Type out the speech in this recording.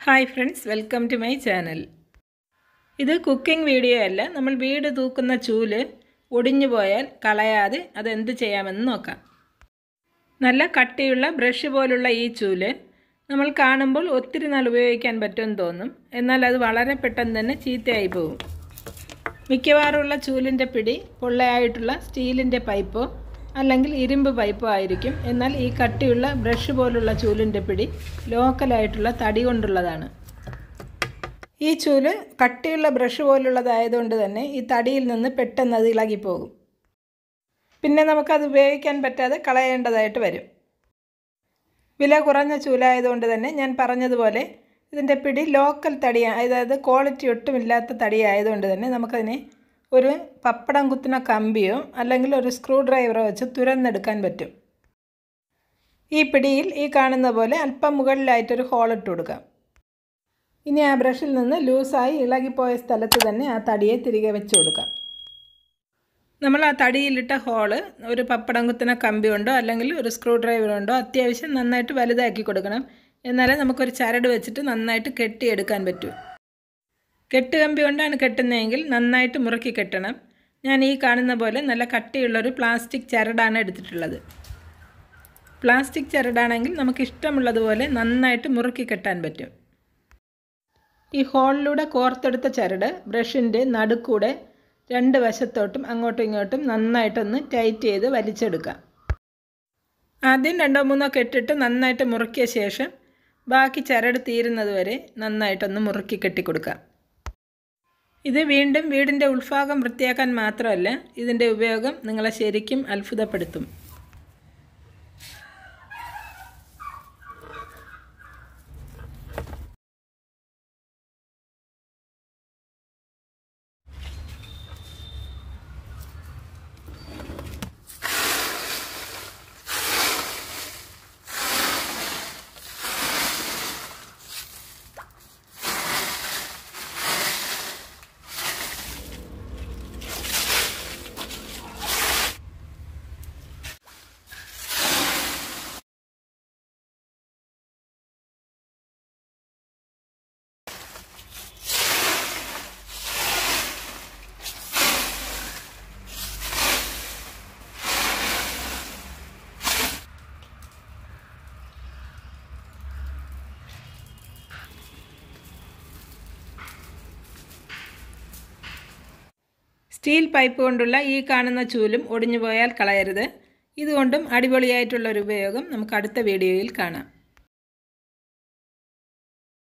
hi friends welcome to my channel ഇത് cooking video അല്ല നമ്മൾ വീട് തൂക്കുന്ന ചൂല് ഒടിഞ്ഞു പോയാൽ കളയാതെ അതെന്ത് ചെയ്യാമെന്ന് നോക്കാം നല്ല കട്ടിയുള്ള ബ്രഷ് പോലുള്ള ഈ ചൂല് നമ്മൾ കാണുമ്പോൾ ഒത്തിരി നാൾ ഉപയോഗിക്കാൻ പറ്റുമെന്ന് തോന്നും എന്നാൽ അത് വളരെ പെട്ടെന്ന് തന്നെ ചീത്തയായി പോകും മിക്കവാറുമുള്ള ചൂലിൻ്റെ പിടി പൊള്ളയായിട്ടുള്ള സ്റ്റീലിൻ്റെ പൈപ്പോ അല്ലെങ്കിൽ ഇരുമ്പ് പൈപ്പോ ആയിരിക്കും എന്നാൽ ഈ കട്ടിയുള്ള ബ്രഷ് പോലുള്ള ചൂലിൻ്റെ പിടി ലോക്കലായിട്ടുള്ള തടി കൊണ്ടുള്ളതാണ് ഈ ചൂല് കട്ടിയുള്ള ബ്രഷ് പോലുള്ളതായതുകൊണ്ട് തന്നെ ഈ തടിയിൽ നിന്ന് പെട്ടെന്ന് അത് ഇളകിപ്പോകും പിന്നെ നമുക്കത് ഉപയോഗിക്കാൻ പറ്റാതെ കളയേണ്ടതായിട്ട് വരും വില കുറഞ്ഞ ചൂലായതുകൊണ്ട് തന്നെ ഞാൻ പറഞ്ഞതുപോലെ ഇതിൻ്റെ പിടി ലോക്കൽ തടി അതായത് ക്വാളിറ്റി ഒട്ടുമില്ലാത്ത തടി ആയതുകൊണ്ട് തന്നെ നമുക്കതിനെ ഒരു പപ്പടം കുത്തുന്ന കമ്പിയോ അല്ലെങ്കിൽ ഒരു സ്ക്രൂ ഡ്രൈവറോ വെച്ച് തുരന്നെടുക്കാൻ പറ്റും ഈ പിടിയിൽ ഈ കാണുന്ന പോലെ അല്പം മുകളിലായിട്ടൊരു ഹോൾ ഇട്ട് കൊടുക്കാം ഇനി ആ ബ്രഷിൽ നിന്ന് ലൂസായി ഇളകിപ്പോയ സ്ഥലത്ത് തന്നെ ആ തടിയെ തിരികെ വെച്ച് കൊടുക്കാം നമ്മൾ ആ തടിയിലിട്ട ഹോള് ഒരു പപ്പടം കുത്തുന്ന കമ്പി കൊണ്ടോ അല്ലെങ്കിൽ ഒരു സ്ക്രൂ ഡ്രൈവർ കൊണ്ടോ അത്യാവശ്യം നന്നായിട്ട് വലുതാക്കി കൊടുക്കണം എന്നാലേ നമുക്കൊരു ചരട് വെച്ചിട്ട് നന്നായിട്ട് കെട്ടിയെടുക്കാൻ പറ്റൂ കെട്ടുകമ്പി കൊണ്ടാണ് കെട്ടുന്നതെങ്കിൽ നന്നായിട്ട് മുറുക്കി കെട്ടണം ഞാൻ ഈ കാണുന്ന പോലെ നല്ല കട്ടിയുള്ളൊരു പ്ലാസ്റ്റിക് ചരടാണ് എടുത്തിട്ടുള്ളത് പ്ലാസ്റ്റിക് ചരടാണെങ്കിൽ നമുക്ക് ഇഷ്ടമുള്ളതുപോലെ നന്നായിട്ട് മുറുക്കി കെട്ടാൻ പറ്റും ഈ ഹോളിലൂടെ കോർത്തെടുത്ത ചരട് ബ്രഷിൻ്റെ നടുക്കൂടെ രണ്ട് വശത്തോട്ടും അങ്ങോട്ടും ഇങ്ങോട്ടും നന്നായിട്ടൊന്ന് ടൈറ്റ് ചെയ്ത് വലിച്ചെടുക്കാം ആദ്യം രണ്ടോ മൂന്നോ കെട്ടിട്ട് നന്നായിട്ട് മുറുക്കിയ ശേഷം ബാക്കി ചരട് തീരുന്നത് വരെ നന്നായിട്ടൊന്ന് മുറുക്കി കെട്ടിക്കൊടുക്കാം ഇത് വീണ്ടും വീടിൻ്റെ ഉൾഭാഗം വൃത്തിയാക്കാൻ മാത്രമല്ല ഇതിൻ്റെ ഉപയോഗം നിങ്ങളെ ശരിക്കും അത്ഭുതപ്പെടുത്തും സ്റ്റീൽ പൈപ്പ് കൊണ്ടുള്ള ഈ കാണുന്ന ചൂലും ഒടിഞ്ഞു പോയാൽ കളയരുത് ഇതുകൊണ്ടും അടിപൊളിയായിട്ടുള്ളൊരു ഉപയോഗം നമുക്ക് അടുത്ത വീഡിയോയിൽ കാണാം